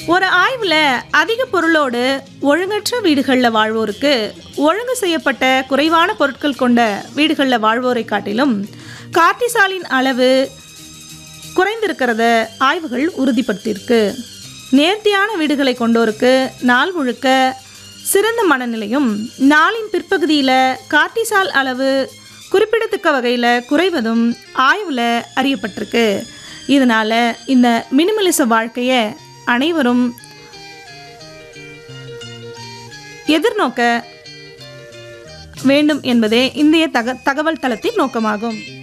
ஒரு ஆய்வில் அதிக பொருளோடு ஒழுங்கற்ற வீடுகளில் வாழ்வோருக்கு ஒழுங்கு செய்யப்பட்ட குறைவான பொருட்கள் கொண்ட வீடுகளில் வாழ்வோரை காட்டிலும் கார்டிசாலின் அளவு குறைந்திருக்கிறத ஆய்வுகள் உறுதிப்படுத்தியிருக்கு நேர்த்தியான வீடுகளை கொண்டோருக்கு நாள் முழுக்க சிறந்த மனநிலையும் நாளின் பிற்பகுதியில் கார்டிசால் அளவு குறிப்பிடத்தக்க வகையில் குறைவதும் ஆய்வில் அறியப்பட்டிருக்கு இதனால் இந்த மினிமலிச வாழ்க்கையை அனைவரும் எதிர்நோக்க வேண்டும் என்பதே இந்திய தக தகவல் தளத்தின் நோக்கமாகும்